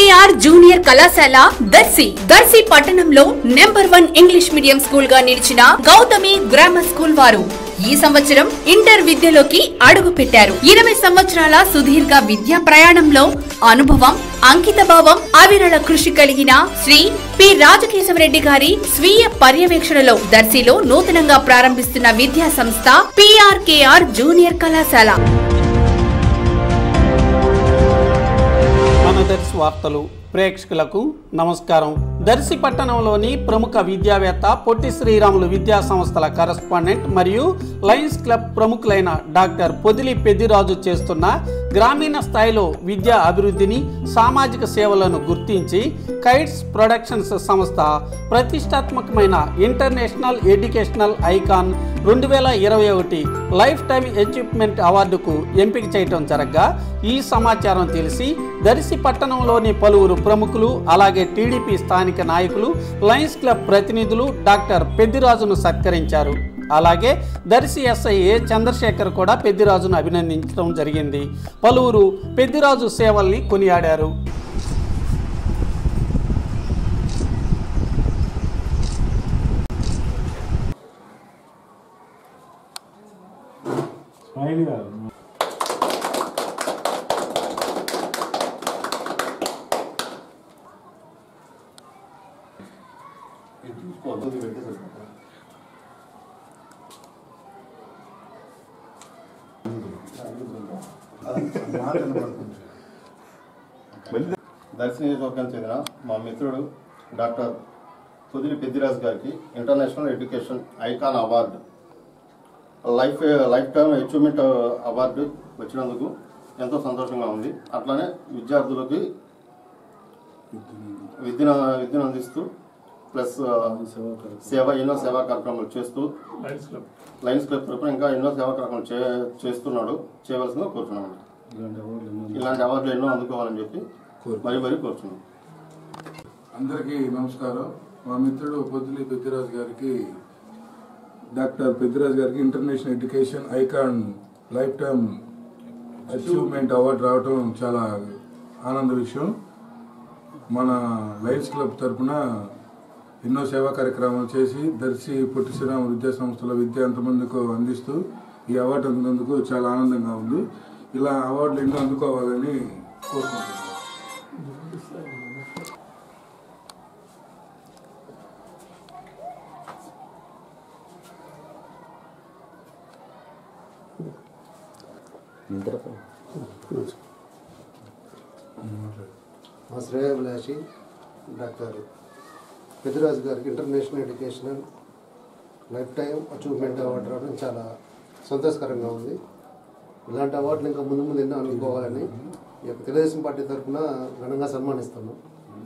PRKR junior కళాశాల దర్శి దర్శి పట్టణంలో number one English medium school గా నిలిచిన గౌతమి గ్రామర్ స్కూల్ వారు ఈ సంవత్సరం ఇంటర్ విద్యలోకి అడుగు పెట్టారు ఇరవై సంవత్సరాల సుదీర్ఘ విద్యా ప్రయాణంలో అనుభవం అంకిత భావం అవిరళ కృషి కలిగిన శ్రీ పి రాజకేశవరెడ్డి గారి స్వీయ పర్యవేక్షణలో దర్శిలో నూతనంగా ప్రారంభిస్తున్న విద్యా సంస్థ పిఆర్కేఆర్ జూనియర్ కళాశాల మన దర్శి వార్తలు ప్రేక్షకులకు నమస్కారం దర్శి పట్టణంలోని ప్రముఖ విద్యావేత్త పొట్టి శ్రీరాములు విద్యా సంస్థల కరస్పాండెంట్ మరియు లయన్స్ క్లబ్ ప్రముఖులైన డాక్టర్ పొదిలి పెద్దిరాజు చేస్తున్న గ్రామీణ స్థాయిలో విద్యా అభివృద్ధిని సామాజిక సేవలను గుర్తించి కైట్స్ ప్రొడక్షన్స్ సంస్థ ప్రతిష్టాత్మకమైన ఇంటర్నేషనల్ ఎడ్యుకేషనల్ ఐకాన్ రెండు వేల ఇరవై ఒకటి లైఫ్ టైమ్ అచీవ్మెంట్ అవార్డుకు ఎంపిక చేయటం జరగగా ఈ సమాచారం తెలిసి దర్శి పట్టణంలోని పలువురు ప్రముఖులు అలాగే టీడీపీ స్థానిక నాయకులు లయన్స్ క్లబ్ ప్రతినిధులు డాక్టర్ పెద్దిరాజును సత్కరించారు అలాగే దర్శి ఎస్ఐ ఏ చంద్రశేఖర్ కూడా పెద్దిరాజును అభినందించడం జరిగింది పలువురు పెద్దిరాజు సేవల్ని కొనియాడారు దర్శి నియోజకవర్గానికి చెందిన మా మిత్రుడు డాక్టర్ కుదిరి పెద్దిరాజు గారికి international education icon award life lifetime achievement award వచ్చినందుకు ఎంతో సంతోషంగా ఉంది అట్లానే విద్యార్థులకి విద్యను విద్యను అందిస్తూ ప్లస్ సేవ ఎన్నో సేవా కార్యక్రమాలు చేస్తూ లయన్స్ క్లబ్ తరపున ఇంకా ఎన్నో సేవా కార్యక్రమాలు చే చేస్తున్నాడు చేయవలసిందిగా కోరుతున్నాను ఇలాంటి అవార్డులు ఎన్నో అందుకోవాలని చెప్పి మరీ మరీ కోరుతున్నాను అందరికీ నమస్కారం మా మిత్రుడు పొద్దులి పెద్దిరాజు గారికి డాక్టర్ పెద్దిరాజు గారికి international education icon lifetime achievement award రావటం చాలా ఆనంద విషయం మన లయన్స్ క్లబ్ తరపున ఎన్నో సేవా కార్యక్రమాలు చేసి దర్శి పొట్టి శ్రీరామ విద్యా సంస్థల విద్య ఎంతమందికి అందిస్తూ ఈ అవార్డు అందుకున్నందుకు చాలా ఆనందంగా ఉంది ఇలా అవార్డులు ఎన్నో అందుకోవాలని కోరుకుంటున్నాను మా శ్రేయాభిలాషి డాక్టర్ పెద్దిరాజు గారికి international educational lifetime achievement award రావడం చాలా సంతోషకరంగా ఉంది ఇలాంటి అవార్డులు ఇంకా ముందు ముందు ఎన్నో అందుకోవాలని ఈ యొక్క తెలుగుదేశం పార్టీ తరఫున ఘనంగా సన్మానిస్తున్నాం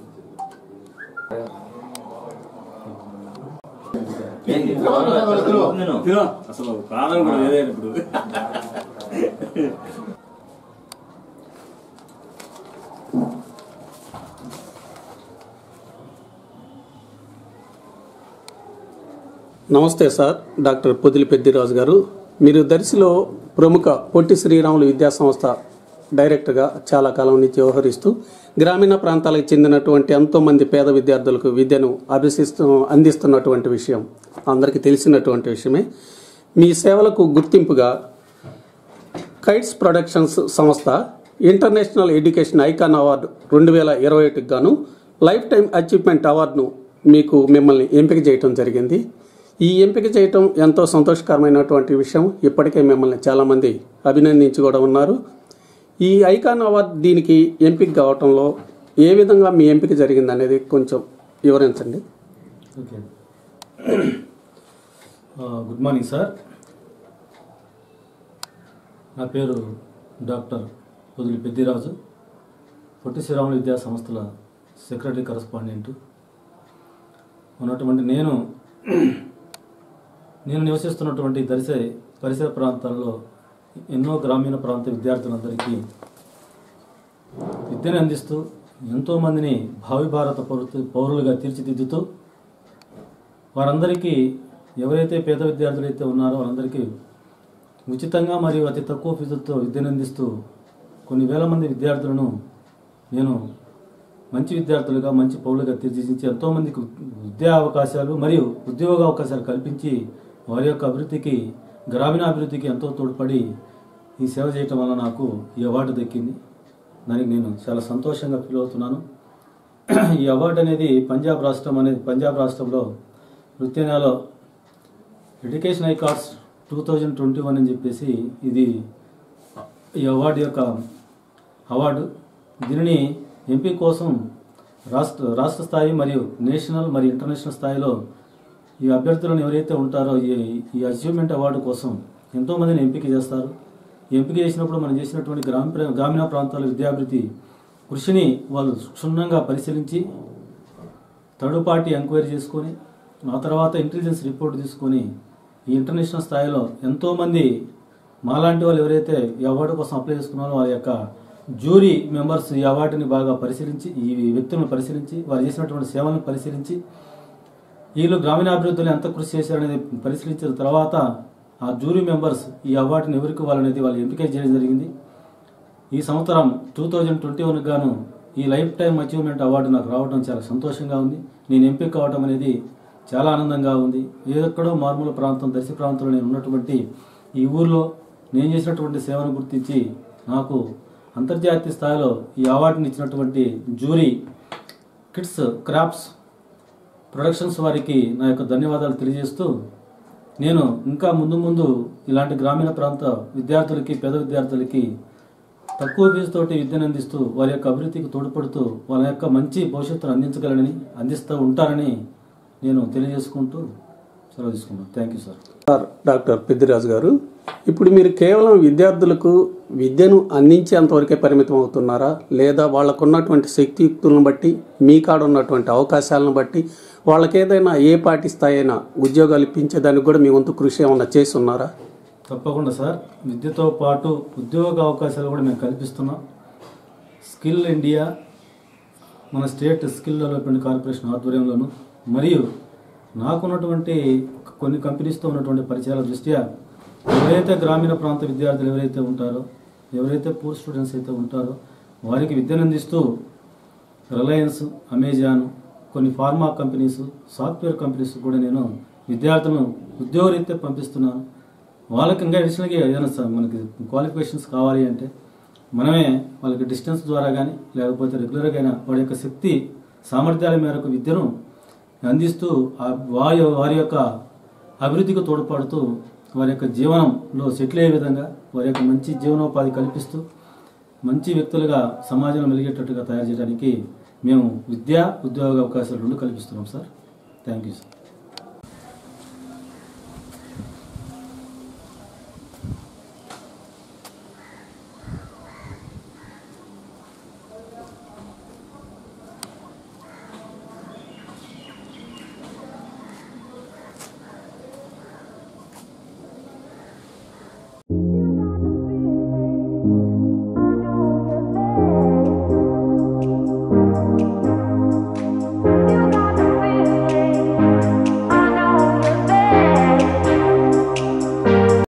తినో అసలు ప్రాణం కూడా ఏదైనా ఇప్పుడు నమస్తే సార్ డాక్టర్ పొదిలి పెద్దిరాజు గారు మీరు దర్శిలో ప్రముఖ పొట్టి శ్రీరాములు విద్యా సంస్థ డైరెక్టర్గా చాలా కాలం నుంచి వ్యవహరిస్తూ గ్రామీణ ప్రాంతాలకు చెందినటువంటి ఎంతో మంది పేద విద్యార్థులకు విద్యను అభ్యసిస్తూ అందిస్తున్నటువంటి విషయం అందరికీ తెలిసినటువంటి విషయమే మీ సేవలకు గుర్తింపుగా కైట్స్ ప్రొడక్షన్స్ సంస్థ ఇంటర్నేషనల్ ఎడ్యుకేషన్ ఐకాన్ అవార్డు రెండు వేల ఇరవై ఒకటికి గాను లైఫ్ టైం అచీవ్మెంట్ అవార్డును మీకు మిమ్మల్ని ఎంపిక చేయటం జరిగింది ఈ ఎంపిక చేయటం ఎంతో సంతోషకరమైనటువంటి విషయం ఇప్పటికే మిమ్మల్ని చాలామంది అభినందించి కూడా ఉన్నారు ఈ ఐకాన్ అవార్డు దీనికి ఎంపిక కావటంలో ఏ విధంగా మీ ఎంపిక జరిగింది అనేది కొంచెం వివరించండి ఓకే గుడ్ మార్నింగ్ సార్ నా పేరు డాక్టర్ పొదిలి పెద్దిరాజు పొట్టి శ్రీరాములు విద్యా సంస్థల సెక్రటరీ కరస్పాండెంట్ ఉన్నటువంటి నేను నేను నివసిస్తున్నటువంటి దరిసే పరిసర ప్రాంతాల్లో ఎన్నో గ్రామీణ ప్రాంత విద్యార్థులందరికీ విద్యను అందిస్తూ ఎంతోమందిని భావి భారత పౌరు పౌరులుగా తీర్చిదిద్దుతూ వారందరికీ ఎవరైతే పేద విద్యార్థులైతే ఉన్నారో వారందరికీ ఉచితంగా మరియు అతి తక్కువ ఫీజులతో విద్యను అందిస్తూ కొన్ని వేల మంది విద్యార్థులను నేను మంచి విద్యార్థులుగా మంచి పౌరులుగా తీర్చిదిద్ది ఎంతోమందికి విద్యా అవకాశాలు మరియు ఉద్యోగ అవకాశాలు కల్పించి వారి యొక్క అభివృద్ధికి గ్రామీణాభివృద్ధికి ఎంతో తోడ్పడి ఈ సేవ చేయటం వల్ల నాకు ఈ అవార్డు దక్కింది దానికి నేను చాలా సంతోషంగా ఫీల్ అవుతున్నాను ఈ అవార్డు అనేది పంజాబ్ రాష్ట్రం అనేది పంజాబ్ రాష్ట్రంలో నృత్యనాలో ఎడ్యుకేషన్ ఐకార్డ్స్ టూ థౌజండ్ ట్వంటీ వన్ అని చెప్పేసి ఇది ఈ అవార్డు యొక్క అవార్డు దీనిని ఎంపీ కోసం రాష్ట్ర రాష్ట్ర స్థాయి మరియు నేషనల్ మరియు ఇంటర్నేషనల్ స్థాయిలో ఈ అభ్యర్థులను ఎవరైతే ఉంటారో ఈ ఈ అచీవ్మెంట్ అవార్డు కోసం ఎంతోమందిని ఎంపిక చేస్తారు ఈ ఎంపిక చేసినప్పుడు మనం చేసినటువంటి గ్రామ ప్ర- గ్రామీణ ప్రాంతాల విద్యాభివృద్ధి కృషిని వాళ్ళు క్షుణ్ణంగా పరిశీలించి థర్డ్ పార్టీ ఎంక్వైరీ చేసుకొని ఆ తర్వాత ఇంటెలిజెన్స్ రిపోర్ట్ తీసుకొని ఈ ఇంటర్నేషనల్ స్థాయిలో ఎంతోమంది మాలాంటి వాళ్ళు ఎవరైతే ఈ అవార్డు కోసం అప్లై చేసుకున్నారో వాళ్ళ యొక్క జ్యూరీ మెంబర్స్ ఈ అవార్డుని బాగా పరిశీలించి ఈ వ్యక్తులను పరిశీలించి వారు చేసినటువంటి సేవలను పరిశీలించి వీళ్ళు గ్రామీణాభివృద్ధిలో ఎంత కృషి చేశారనేది పరిశీలించిన తర్వాత ఆ జ్యూరీ మెంబర్స్ ఈ అవార్డుని ఎవరికి ఇవ్వాలనేది వాళ్ళు ఎంపిక చేయడం జరిగింది ఈ సంవత్సరం టూ థౌజండ్ ట్వంటీ వన్ గాను ఈ లైఫ్ టైం అచీవ్మెంట్ అవార్డు నాకు రావడం చాలా సంతోషంగా ఉంది నేను ఎంపిక కావడం అనేది చాలా ఆనందంగా ఉంది ఎక్కడో మారుమూల ప్రాంతం దర్శి ప్రాంతంలో నేను ఉన్నటువంటి ఈ ఊర్లో నేను చేసినటువంటి సేవను గుర్తించి నాకు అంతర్జాతీయ స్థాయిలో ఈ అవార్డుని ఇచ్చినటువంటి జ్యూరీ కిడ్స్ క్రాప్స్ ప్రొడక్షన్స్ వారికి నా యొక్క ధన్యవాదాలు తెలియజేస్తూ నేను ఇంకా ముందు ముందు ఇలాంటి గ్రామీణ ప్రాంత విద్యార్థులకి పేద విద్యార్థులకి తక్కువ ఫీజుతోటి విద్యను అందిస్తూ వారి యొక్క అభివృద్ధికి తోడ్పడుతూ వాళ్ళ యొక్క మంచి భవిష్యత్తును అందించగలనని అందిస్తూ ఉంటారని నేను తెలియజేసుకుంటూ సెలవు తీసుకున్నాను thank you sir sir doctor Peddiraju గారు ఇప్పుడు మీరు కేవలం విద్యార్థులకు విద్యను అందించేంతవరకే పరిమితం అవుతున్నారా లేదా వాళ్ళకు ఉన్నటువంటి శక్తియుక్తులను బట్టి మీ కాడ ఉన్నటువంటి అవకాశాలను బట్టి వాళ్ళకి ఏదైనా ఏ పార్టీ స్థాయి అయినా ఉద్యోగాలు ఇప్పించేదానికి కూడా మీ వంతు కృషి ఏమన్నా చేసి ఉన్నారా తప్పకుండా సార్ విద్యతో పాటు ఉద్యోగ అవకాశాలు కూడా మేము కల్పిస్తున్నాం స్కిల్ ఇండియా మన స్టేట్ స్కిల్ డెవలప్మెంట్ కార్పొరేషన్ ఆధ్వర్యంలోను మరియు నాకున్నటువంటి కొన్ని కంపెనీస్తో ఉన్నటువంటి పరిచయాల దృష్ట్యా ఎవరైతే గ్రామీణ ప్రాంత విద్యార్థులు ఎవరైతే ఉంటారో ఎవరైతే పూర్ స్టూడెంట్స్ అయితే ఉంటారో వారికి విద్యను అందిస్తూ రిలయన్స్ అమెజాన్ కొన్ని ఫార్మా కంపెనీస్ సాఫ్ట్వేర్ కంపెనీస్ కూడా నేను విద్యార్థులను ఉద్యోగరీత్యా పంపిస్తున్నాను వాళ్ళకి ఇంకా అడిషనల్గా ఏదైనా స- మనకి క్వాలిఫికేషన్స్ కావాలి అంటే మనమే వాళ్ళకి డిస్టెన్స్ ద్వారా కానీ లేకపోతే రెగ్యులర్గా అయినా వాడి యొక్క శక్తి సామర్థ్యాల మేరకు విద్యను అందిస్తూ ఆ వారి వారి యొక్క అభివృద్ధికి తోడ్పడుతూ వారి యొక్క జీవనంలో సెటిల్ అయ్యే విధంగా వారి యొక్క మంచి జీవనోపాధి కల్పిస్తూ మంచి వ్యక్తులుగా సమాజంలో మెలిగేటట్టుగా తయారు చేయడానికి మేము విద్యా ఉద్యోగ అవకాశాలు రెండు కల్పిస్తున్నాం సార్ థ్యాంక్ యూ సార్